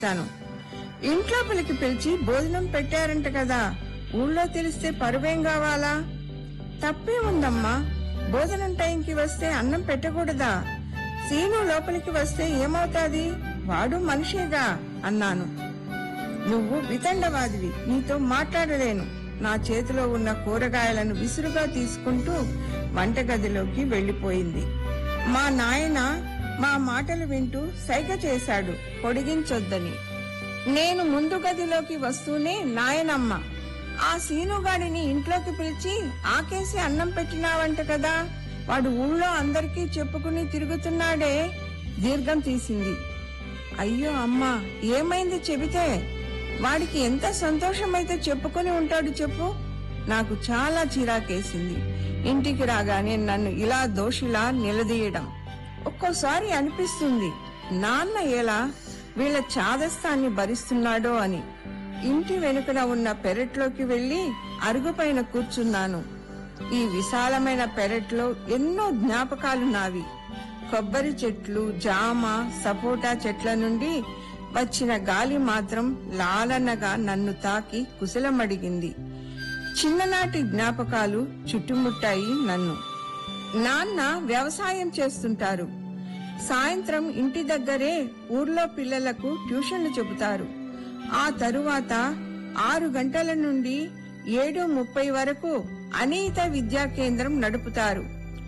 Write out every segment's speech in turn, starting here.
తాను ఇంట్లోపలికి పిలిచి భోజనం పెట్టారంట కదా ఊళ్ళో తెలిస్తే పరువేం కావాలా తప్పేముందమ్మా భోజనం టైంకి వస్తే అన్నం పెట్టకూడదా సీను లోపలికి వస్తే ఏమవుతాది వాడు మనిషేగా అన్నాను నువ్వు వితండవాదివి నీతో మాట్లాడలేను నా చేతిలో ఉన్న కూరగాయలను విసురుగా తీసుకుంటూ వంటగదిలోకి వెళ్లిపోయింది మా నాయన మా మాటలు వింటూ సైగ చేశాడు పొడిగించొద్దని నేను ముందు గదిలోకి వస్తూనే నాయనమ్మ ఆ సీనుగాడిని ఇంట్లోకి పిలిచి ఆకేసి అన్నం పెట్టినావంట కదా వాడు ఊళ్ళో అందరికీ చెప్పుకుని తిరుగుతున్నాడే దీర్ఘం తీసింది అయ్యో అమ్మా ఏమైంది చెబితే వాడికి ఎంత సంతోషమైతే చెప్పుకొని ఉంటాడు చెప్పు నాకు చాలా చిరాకేసింది ఇంటికి రాగానే నన్ను ఇలా దోషిలా నిలదీయడం ఒక్కోసారి అనిపిస్తుంది నాన్న ఎలా వీళ్ళ చాదస్తాన్ని భరిస్తున్నాడో అని ఇంటి వెనుకన ఉన్న పెరట్లోకి వెళ్లి అరుగుపైన కూర్చున్నాను ఈ విశాలమైన పెరట్లో ఎన్నో జ్ఞాపకాలు నావి కొబ్బరి చెట్లు జామ సపోటా చెట్ల నుండి వచ్చిన గాలి మాత్రం లాలనగా నన్ను తాకి కుశలమడిగింది చిన్ననాటి జ్ఞాపకాలు చుట్టుముట్టాయి నన్ను నాన్న వ్యవసాయం చేస్తుంటారు సాయంత్రం ఇంటి దగ్గరే ఊర్లో పిల్లలకు ట్యూషన్లు చెబుతారు ఆ తరువాత ఆరు గంటల నుండి ఏడు ముప్పై వరకు అనీత విద్యా కేంద్రం నడుపుతారు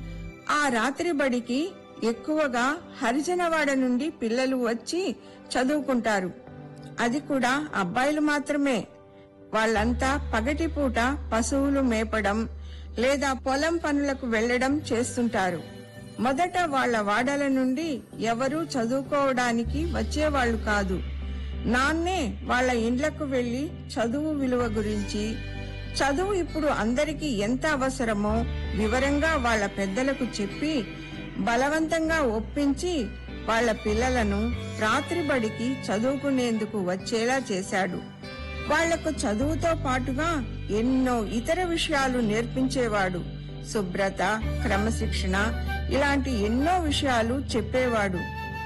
ఆ రాత్రి బడికి ఎక్కువగా హరిజనవాడ నుండి పిల్లలు వచ్చి చదువుకుంటారు అది కూడా అబ్బాయిలు మాత్రమే వాళ్ళంతా పగటిపూట పశువులు మేపడం లేదా పొలం పనులకు వెళ్లడం చేస్తుంటారు మొదట వాళ్ళ వాడల నుండి ఎవరూ చదువుకోవడానికి వచ్చేవాళ్లు కాదు నాన్నే వాళ్ళ ఇండ్లకు వెళ్లి చదువు విలువ గురించి చదువు ఇప్పుడు అందరికీ ఎంత అవసరమో వివరంగా వాళ్ళ పెద్దలకు చెప్పి బలవంతంగా ఒప్పించి వాళ్ళ పిల్లలను రాత్రి బడికి చదువుకునేందుకు వచ్చేలా చేశాడు వాళ్లకు చదువుతో పాటుగా ఎన్నో ఇతర విషయాలు నేర్పించేవాడు శుభ్రత క్రమశిక్షణ ఇలాంటి ఎన్నో విషయాలు చెప్పేవాడు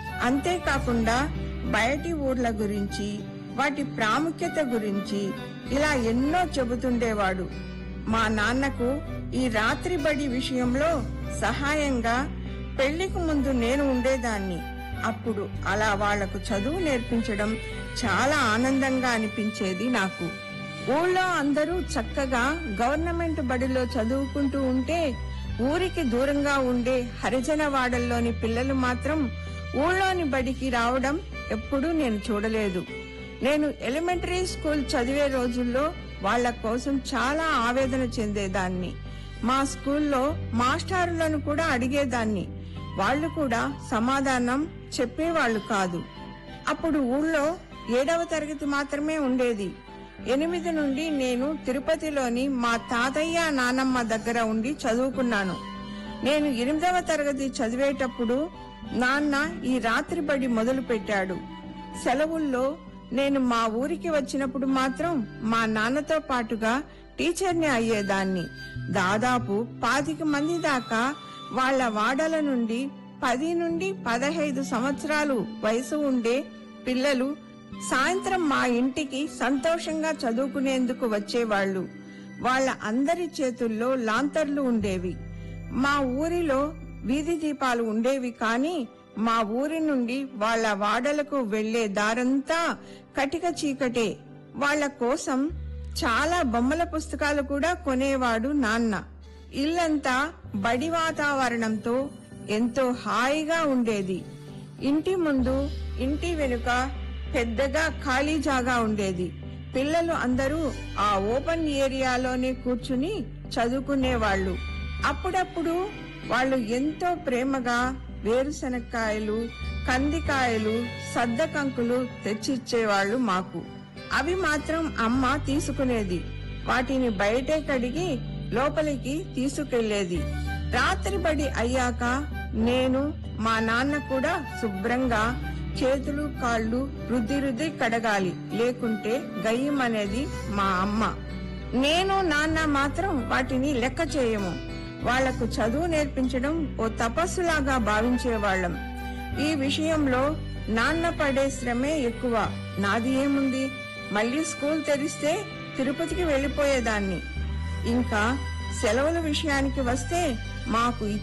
అంతేకాకుండా బయటి ఊర్ల గురించి వాటి ప్రాముఖ్యత గురించి ఇలా ఎన్నో చెబుతుండేవాడు మా నాన్నకు ఈ రాత్రి బడి విషయంలో సహాయంగా పెళ్లికి ముందు నేను ఉండేదాన్ని అప్పుడు అలా వాళ్లకు చదువు నేర్పించడం చాలా ఆనందంగా అనిపించేది నాకు ఊళ్ళో అందరూ చక్కగా గవర్నమెంట్ బడిలో చదువుకుంటూ ఉంటే ఊరికి దూరంగా ఉండే హరిజన వాడల్లోని పిల్లలు మాత్రం ఊళ్ళోని బడికి రావడం ఎప్పుడూ నేను చూడలేదు నేను ఎలిమెంటరీ స్కూల్ చదివే రోజుల్లో వాళ్ళ కోసం చాలా ఆవేదన చెందేదాన్ని మా స్కూల్లో మాస్టారులను కూడా అడిగేదాన్ని వాళ్ళు కూడా సమాధానం చెప్పేవాళ్ళు కాదు అప్పుడు ఊళ్ళో ఏడవ తరగతి మాత్రమే ఉండేది ఎనిమిది నుండి నేను తిరుపతిలోని మా తాతయ్య నానమ్మ దగ్గర ఉండి చదువుకున్నాను నేను ఎనిమిదవ తరగతి చదివేటప్పుడు నాన్న ఈ రాత్రి బడి మొదలు పెట్టాడు సెలవుల్లో నేను మా ఊరికి వచ్చినప్పుడు మాత్రం మా నాన్నతో పాటుగా టీచర్ని అయ్యేదాన్ని దాదాపు పాతిక మంది దాకా వాళ్ళ వాడల నుండి పది నుండి పదహైదు సంవత్సరాలు వయసు ఉండే పిల్లలు సాయంత్రం మా ఇంటికి సంతోషంగా చదువుకునేందుకు వచ్చేవాళ్లు వాళ్ళ అందరి చేతుల్లో లాంతర్లు ఉండేవి మా ఊరిలో వీధి దీపాలు ఉండేవి కానీ మా ఊరి నుండి వాళ్ళ వాడలకు వెళ్లే దారంతా కటిక చీకటే వాళ్ళ కోసం చాలా బొమ్మల పుస్తకాలు కూడా కొనేవాడు నాన్న ఇల్లంతా బడి వాతావరణంతో ఎంతో హాయిగా ఉండేది ఇంటి ముందు ఇంటి వెనుక పెద్దగా ఖాళీ జాగా ఉండేది పిల్లలు అందరూ ఆ ఓపెన్ ఏరియాలోనే కూర్చుని చదువుకునేవాళ్లు అప్పుడప్పుడు వాళ్ళు ఎంతో ప్రేమగా వేరుశనక్కాయలు కందికాయలు సద్దకంకులు తెచ్చిచ్చేవాళ్లు మాకు అవి మాత్రం అమ్మ తీసుకునేది వాటిని బయటే కడిగి లోపలికి తీసుకెళ్లేది రాత్రి బడి అయ్యాక నేను మా నాన్న కూడా శుభ్రంగా చేతులు కాళ్ళు రుద్ది రుద్ది కడగాలి లేకుంటే గయ్యం అనేది మా అమ్మ నేను నాన్న మాత్రం వాటిని లెక్క చేయము వాళ్లకు చదువు నేర్పించడం ఓ తపస్సులాగా భావించేవాళ్లం ఈ విషయంలో నాన్న పడే శ్రమే ఎక్కువ నాది ఏముంది మళ్ళీ స్కూల్ తెరిస్తే తిరుపతికి వెళ్ళిపోయేదాన్ని ఇంకా సెలవుల విషయానికి వస్తే మాకు